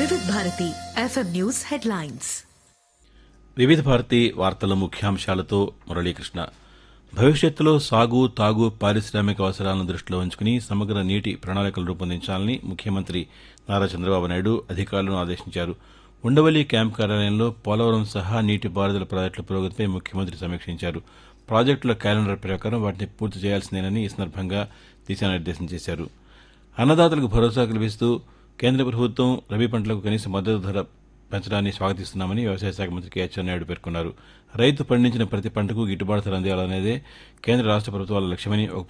Vividh Bharati FM news headlines Vividh Bharati వార్తల ముఖ్యాంశాలతో మురళీకృష్ణ భవిష్యత్తులో సాగు తాగు పారిశ్రామిక అవసరాలను దృష్టిలో ఉంచుకుని సమగ్ర నీటి ప్రణాళికలు రూపొందించాలని ముఖ్యమంత్రి నారా చంద్రబాబు నాయుడు అధికారులను ఆదేశించారు ఉండవల్లి క్యాంప్ కార్యాలయంలో పోలవరం సహా నీటి పారుదల ప్రాజెక్టుల పురోగతిపై ముఖ్యమంత్రి సమీక్షించారు ప్రాజెక్టుల క్యాలెండర్ ప్రకారం వాటిని పూర్తి చేయాల్సిందేనని ఈ సందర్భంగా దిశానిర్దేశం చేశారు అన్నదాతలకు భరోసా కల్పిస్తూ కేంద్ర ప్రభుత్వం రబీ పంటలకు కనీస మద్దతు ధర పెంచడాన్ని స్వాగతిస్తున్నామని వ్యవసాయ శాఖ మంత్రి కె అచ్చెన్నాయుడు పేర్కొన్నారు రైతు పండించిన ప్రతి పంటకు గిట్టుబాటు ధర అందించాలనేదే కేంద్ర రాష్ట ప్రభుత్వాల లక్ష్యమని ఒక